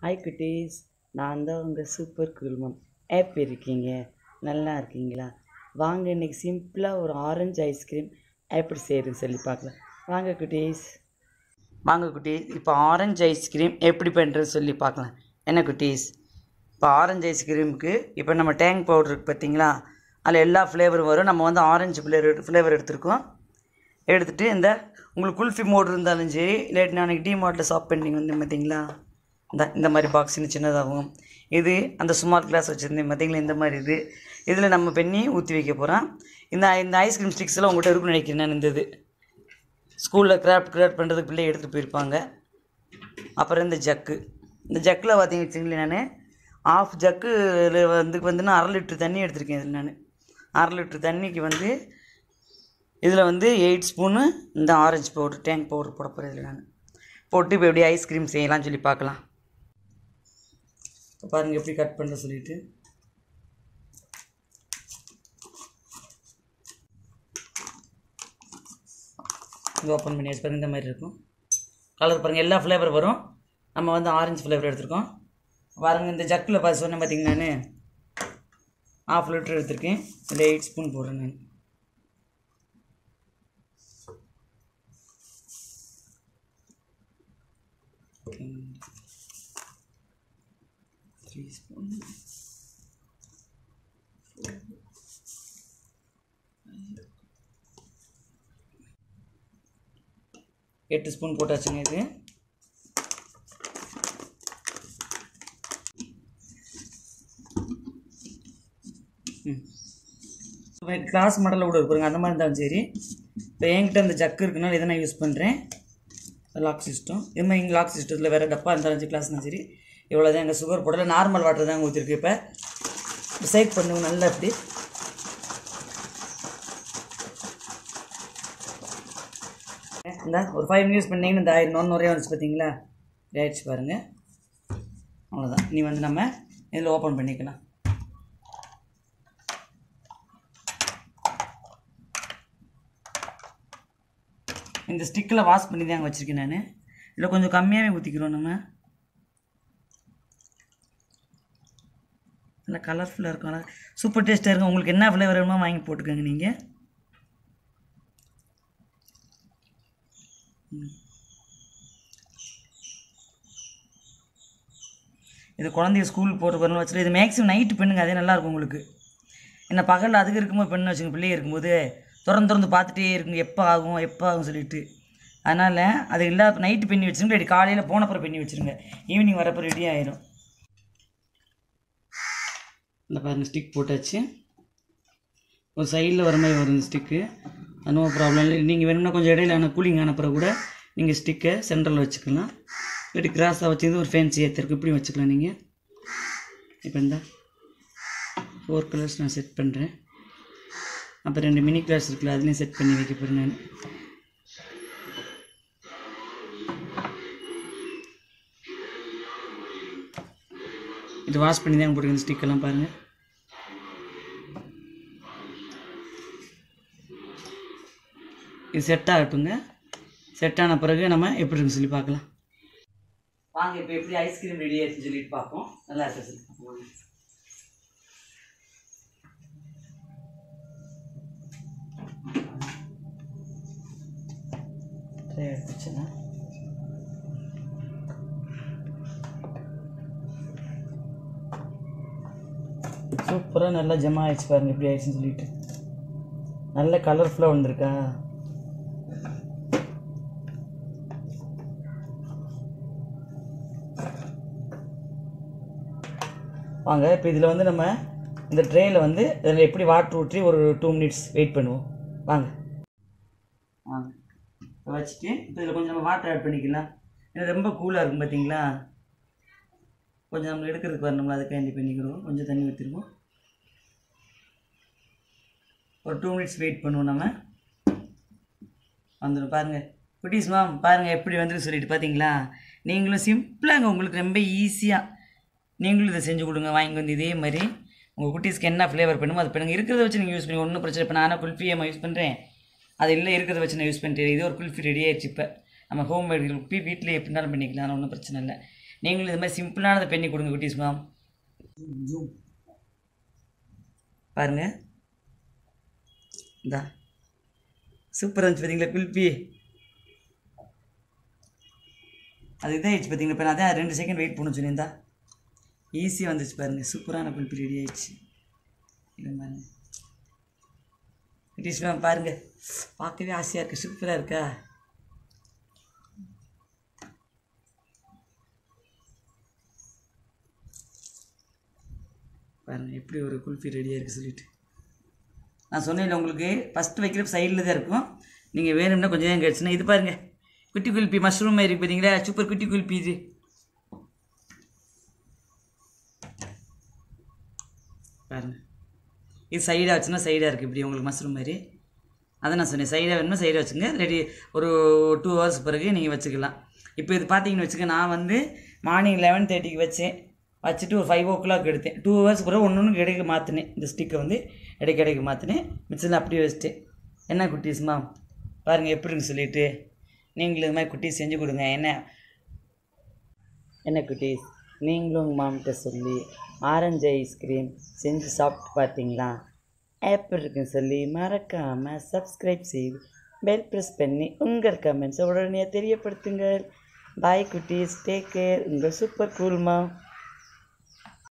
hi குட்டீஸ் நான் தான் உங்கள் சூப்பர் குருமம் எப்படி இருக்கீங்க நல்லா இருக்கீங்களா வாங்க இன்னைக்கு சிம்பிளாக ஒரு ஆரஞ்சு ஐஸ்கிரீம் எப்படி செய்யறதுன்னு சொல்லி பார்க்கலாம் வாங்க குட்டீஸ் வாங்க குட்டீஸ் இப்போ ஆரஞ்சு ஐஸ்கிரீம் எப்படி பண்ணுறது சொல்லி பார்க்கலாம் என்ன குட்டீஸ் இப்போ ஆரஞ்சு ஐஸ்கிரீமுக்கு இப்போ நம்ம டேங் பவுடர் இருக்கு பார்த்தீங்களா அதில் எல்லா ஃப்ளேவரும் வரும் நம்ம வந்து ஆரஞ்சு ஃப்ளேவர் ஃப்ளேவர் எடுத்திருக்கோம் எடுத்துகிட்டு இந்த உங்களுக்கு குல்ஃபி மோட் இருந்தாலும் சரி இல்லாட்டி நாளைக்கு டி மார்ட்டில் ஷாப் பண்ணிங்க வந்து பார்த்தீங்களா இந்த இந்த மாதிரி பாக்ஸ் சின்ன சின்னதாகும் இது அந்த ஸ்மார்ட் கிளாஸ் வச்சுருந்தேன் பார்த்தீங்களா இந்த மாதிரி இது இதில் நம்ம பண்ணி ஊற்றி வைக்க போகிறோம் இந்த இந்த ஐஸ்கிரீம் ஸ்டிக்ஸ் எல்லாம் உங்கள்கிட்ட இருக்குன்னு நினைக்கிறேன் நான் இந்த இது ஸ்கூலில் கிராஃப்ட் கிராஃப்ட் பண்ணுறதுக்கு பிள்ளை எடுத்துகிட்டு போயிருப்பாங்க அப்புறம் இந்த ஜக்கு இந்த ஜக்கில் பார்த்தீங்க வச்சுங்களேன் நான் ஆஃப் ஜக்கு வந்து வந்து நான் அரை லிட்டர் தண்ணி எடுத்திருக்கேன் இதில் நான் அரை லிட்டர் தண்ணிக்கு வந்து இதில் வந்து எயிட் ஸ்பூனு இந்த ஆரஞ்சு பவுடர் டேங்க் பவுடர் போட போகிறேன் இதில் நான் போட்டு இப்போ எப்படி ஐஸ்கிரீம் செய்யலாம்னு சொல்லி பார்க்கலாம் இப்போ பாருங்கள் எப்படி கட் பண்ண சொல்லிட்டு இது ஓப்பன் பண்ணி வச்சு பாருங்க இந்த மாதிரி இருக்கும் கலர் பாருங்கள் எல்லா ஃப்ளேவர் வரும் நம்ம வந்து ஆரஞ்சு ஃப்ளேவர் எடுத்திருக்கோம் பாருங்கள் இந்த ஜக்கில் பார்த்து சொன்னேன் பார்த்தீங்கன்னா நான் ஆஃப் லிட்டர் எடுத்திருக்கேன் இதில் எயிட் ஸ்பூன் போடுறேன் நான் த்ரீ ஸ்பூன் எட்டு ஸ்பூன் போட்டாச்சுங்க இது ம் கிளாஸ் மாடலில் கூட இருப்பாருங்க அந்த மாதிரி இருந்தாலும் சரி இப்போ என்கிட்ட இந்த ஜக்கு இருக்குனால இதை நான் யூஸ் பண்ணுறேன் லாக் சிஸ்டம் இது மாதிரி இங்கே லாக் சிஸ்டத்தில் வேறு டப்பா இருந்தாலும் அஞ்சு கிளாஸ்னாலும் சரி இவ்வளோ தான் எங்கள் சுகர் போடல நார்மல் வாட்டர் தான் ஊற்றிருக்கு இப்போ டிசைட் பண்ணுங்க நல்லா இப்படி இந்த ஒரு ஃபைவ் மினிட்ஸ் பண்ணிங்கன்னா இந்த ஆயிரம் நொன்று நிறைய வந்துச்சு பார்த்தீங்களா ஆயிடுச்சு பாருங்கள் அவ்வளோதான் நீ வந்து நம்ம இதில் ஓப்பன் பண்ணிக்கலாம் இந்த ஸ்டிக்கில் வாஷ் பண்ணி தான் வச்சுருக்கேன் நான் இதில் கொஞ்சம் கம்மியாகவே ஊற்றிக்கிறோம் நம்ம நல்லா கலர்ஃபுல்லாக இருக்கும் நல்லா சூப்பர் டேஸ்ட்டாக இருக்கும் உங்களுக்கு என்ன ஃப்ளேவர் வேணுமோ வாங்கி போட்டுக்கோங்க நீங்கள் இது குழந்தைய ஸ்கூலுக்கு போட்டு வரணும் வச்சுட்டு இது மேக்ஸிமம் நைட்டு பண்ணுங்க அதே நல்லாயிருக்கும் உங்களுக்கு என்ன பகலில் அதுக்கு இருக்கும்போது பெண்ணு வச்சுங்க பிள்ளைங்க இருக்கும்போது திறந்து திறந்து பார்த்துட்டே இருக்குங்க எப்போ ஆகும் எப்போ ஆகும் சொல்லிட்டு அதனால் அது இல்லாத நைட்டு பண்ணி வச்சுருங்க இல்லாட்டி காலையில் போனப்புறம் பண்ணி வச்சுருங்க ஈவினிங் வரப்போ ரெடி ஆயிரும் இந்த பாருங்கள் ஸ்டிக் போட்டாச்சு ஒரு சைடில் வர மாதிரி வரும் இந்த ஸ்டிக்கு நோ ப்ராப்ளம் இல்லை நீங்கள் வேணும்னா கொஞ்சம் இடையில ஆனால் கூலிங் ஆன பிறகு கூட நீங்கள் ஸ்டிக்கை சென்டரில் வச்சுக்கலாம் இல்லாட்டி கிராஸாக வச்சுருந்து ஒரு ஃபேன்சி ஏற்றிருக்கு இப்படி வச்சுக்கலாம் நீங்கள் இப்போ இந்த ஃபோர் கலர்ஸ் நான் செட் பண்ணுறேன் அப்புறம் ரெண்டு மினி கிளாஸ் இருக்குல்ல அதுலேயும் செட் பண்ணி வைக்க போகிறேன் நான் இது வாஷ் பண்ணி தான் போட்டுருக்கேன் ஸ்டிக்கெல்லாம் பாருங்கள் இது செட் ஆகட்டுங்க செட் ஆன பிறகு நம்ம எப்படி இருக்குன்னு சொல்லி பார்க்கலாம் வாங்க இப்போ எப்படி ஐஸ்கிரீம் ரெடி ஆயிடுச்சுன்னு சொல்லிட்டு பார்ப்போம் நல்லா இருக்கு சொல்லி பார்ப்போம் ட்ரை எடுத்துச்சுன்னா சூப்பராக நல்லா ஜமா ஆயிடுச்சு பாருங்க எப்படி ஆயிடுச்சுன்னு சொல்லிட்டு நல்ல கலர்ஃபுல்லாக வந்திருக்கா வாங்க இப்போ இதில் வந்து நம்ம இந்த ட்ரேயில் வந்து இதில் எப்படி வாட்டர் ஊற்றி ஒரு டூ மினிட்ஸ் வெயிட் பண்ணுவோம் வாங்க வாங்க இப்போ வச்சுட்டு இப்போ இதில் கொஞ்சம் நம்ம வாட்டர் ஆட் பண்ணிக்கலாம் இது ரொம்ப கூலாக இருக்கும் பார்த்தீங்களா கொஞ்சம் நம்ம எடுக்கிறதுக்கு வரணும்ல அதுக்காண்டி பண்ணிக்கிறோம் கொஞ்சம் தண்ணி ஊற்றிருவோம் ஒரு டூ மினிட்ஸ் வெயிட் பண்ணுவோம் நம்ம வந்துடும் பாருங்கள் குட்டீஸ் மேம் பாருங்கள் எப்படி வந்துருக்கு சொல்லிட்டு பார்த்தீங்களா நீங்களும் சிம்பிளாங்க உங்களுக்கு ரொம்ப ஈஸியாக நீங்களும் இதை செஞ்சு கொடுங்க வாங்கி வந்து இதே மாதிரி உங்கள் குட்டீஸ்க்கு என்ன ஃப்ளேவர் பண்ணுமோ அது பண்ணுங்க இருக்கிறத வச்சு நீங்கள் யூஸ் பண்ணி ஒன்றும் பிரச்சனை இப்போ நானும் குல்ஃபியை யூஸ் பண்ணுறேன் அது இல்லை இருக்கிறத வச்சு நான் யூஸ் பண்ணிட்டேன் இது ஒரு குல்ஃபி ரெடி ஆயிடுச்சு இப்போ நம்ம ஹோம் மேட் குல்ஃபி வீட்டில் எப்படினாலும் பண்ணிக்கலாம் ஒன்றும் பிரச்சனை இல்லை நீங்களும் இது மாதிரி சிம்பிளானதை பண்ணி கொடுங்க குட்டீஸ் மேம் பாருங்க இந்தா சூப்பராக இருந்துச்சு பார்த்தீங்களா குல்பி அது இதான் ஆயிடுச்சு பார்த்தீங்களா இப்போ நான் அதான் ரெண்டு செகண்ட் வெயிட் பண்ண சொன்னேன் ஈஸியாக வந்துச்சு பாருங்கள் சூப்பரான குல்பி ரெடி ஆயிடுச்சு இல்லை பாருங்க குட்டீஸ் மேம் பாருங்கள் பார்க்கவே ஆசையாக இருக்குது சூப்பராக இருக்கா பாருங்கள் எப்படி ஒரு குல்ஃபி ரெடியாக இருக்குது சொல்லிட்டு நான் சொன்னேன் உங்களுக்கு ஃபஸ்ட்டு வைக்கிற சைடில் தான் இருக்கும் நீங்கள் வேணும்னா கொஞ்சம் நேரம் கிடச்சுன்னா இது பாருங்கள் குட்டி குல்பி மஷ்ரூம் மாதிரி இருக்கு பார்த்தீங்களா சூப்பர் குட்டி குல்பி இது பாருங்க இது சைடாக வச்சுன்னா சைடாக இருக்குது இப்படி உங்களுக்கு மஷ்ரூம் மாதிரி அதை நான் சொன்னேன் சைடாக வேணுமா சைடாக வச்சுங்க ரெடி ஒரு டூ ஹவர்ஸ் பிறகு நீங்கள் வச்சுக்கலாம் இப்போ இது பார்த்தீங்கன்னு வச்சுக்க நான் வந்து மார்னிங் லெவன் தேர்ட்டிக்கு வச்சேன் வச்சுட்டு ஒரு ஃபைவ் ஓ கிளாக் எடுத்தேன் டூ ஹவர்ஸ் பிறகு ஒன்று ஒன்று இடைக்கு மாற்றினேன் இந்த ஸ்டிக்கை வந்து இடைக்கு இடைக்கு மாற்றினேன் மிச்சத்தில் அப்படியே வச்சுட்டேன் என்ன குட்டீஸ்மா பாருங்கள் எப்படின்னு சொல்லிட்டு நீங்களும் இது மாதிரி குட்டீஸ் செஞ்சு கொடுங்க என்ன என்ன குட்டீஸ் நீங்களும் உங்கள் மாமிட்ட சொல்லி ஆரஞ்சு ஐஸ்கிரீம் செஞ்சு சாப்பிட்டு பார்த்தீங்களா எப்படி இருக்குன்னு சொல்லி மறக்காமல் சப்ஸ்கிரைப் செய்து பெல் ப்ரெஸ் பண்ணி உங்கள் கமெண்ட்ஸை உடனே தெரியப்படுத்துங்கள் பாய் குட்டீஸ் டேக் கேர் உங்கள் சூப்பர் கூல்மா